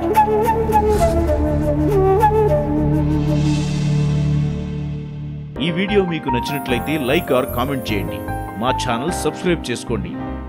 ఈ వీడియో మీకు నచ్చినట్లయితే లైక్ ఆర్ కామెంట్ చేయండి మా ఛానల్ సబ్స్క్రైబ్ చేసుకోండి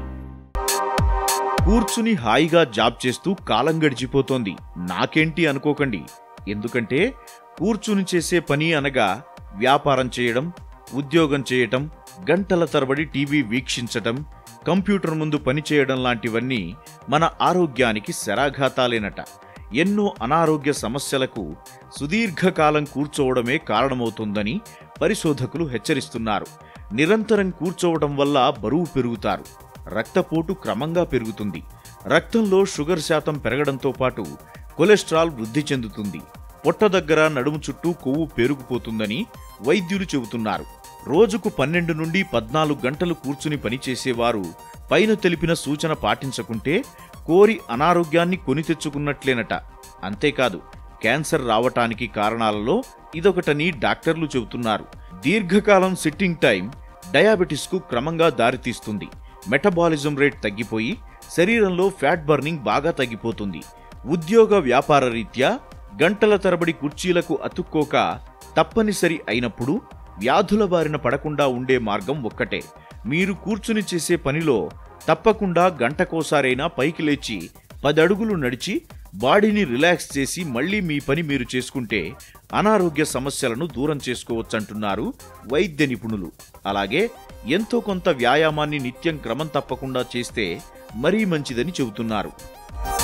కూర్చుని హాయిగా జాబ్ చేస్తూ కాలం గడిచిపోతోంది నాకేంటి అనుకోకండి ఎందుకంటే కూర్చుని చేసే పని అనగా వ్యాపారం చేయడం ఉద్యోగం చేయటం గంటల తరబడి టీవీ వీక్షించటం కంప్యూటర్ ముందు పని చేయడం లాంటివన్నీ మన ఆరోగ్యానికి శరాఘాతాలేనట ఎన్నో అనారోగ్య సమస్యలకు సుదీర్ఘకాలం కూర్చోవడమే కారణమవుతుందని పరిశోధకులు హెచ్చరిస్తున్నారు నిరంతరం కూర్చోవడం వల్ల బరువు పెరుగుతారు రక్తపోటు క్రమంగా పెరుగుతుంది రక్తంలో షుగర్ శాతం పెరగడంతో పాటు కొలెస్ట్రాల్ వృద్ధి చెందుతుంది పొట్ట దగ్గర నడుము చుట్టూ కొవ్వు పేరుకుపోతుందని వైద్యులు చెబుతున్నారు రోజుకు పన్నెండు నుండి పద్నాలుగు గంటలు కూర్చుని పనిచేసేవారు పైన తెలిపిన సూచన పాటించకుంటే కోరి అనారోగ్యాన్ని కొని తెచ్చుకున్నట్లేనట అంతేకాదు క్యాన్సర్ రావటానికి కారణాలలో ఇదొకటని డాక్టర్లు చెబుతున్నారు దీర్ఘకాలం సిట్టింగ్ టైం డయాబెటిస్కు క్రమంగా దారితీస్తుంది మెటబాలిజం రేట్ తగ్గిపోయి శరీరంలో ఫ్యాట్ బర్నింగ్ బాగా తగ్గిపోతుంది ఉద్యోగ వ్యాపార రీత్యా గంటల తరబడి కుర్చీలకు అతుక్కోక తప్పనిసరి అయినప్పుడు వ్యాధుల బారిన పడకుండా ఉండే మార్గం ఒక్కటే మీరు కూర్చుని చేసే పనిలో తప్పకుండా గంటకోసారైనా పైకి లేచి పది అడుగులు నడిచి బాడీని రిలాక్స్ చేసి మళ్ళీ మీ పని మీరు చేసుకుంటే అనారోగ్య సమస్యలను దూరం చేసుకోవచ్చంటున్నారు వైద్య నిపుణులు అలాగే ఎంతో కొంత వ్యాయామాన్ని నిత్యం క్రమం తప్పకుండా చేస్తే మరీ మంచిదని చెబుతున్నారు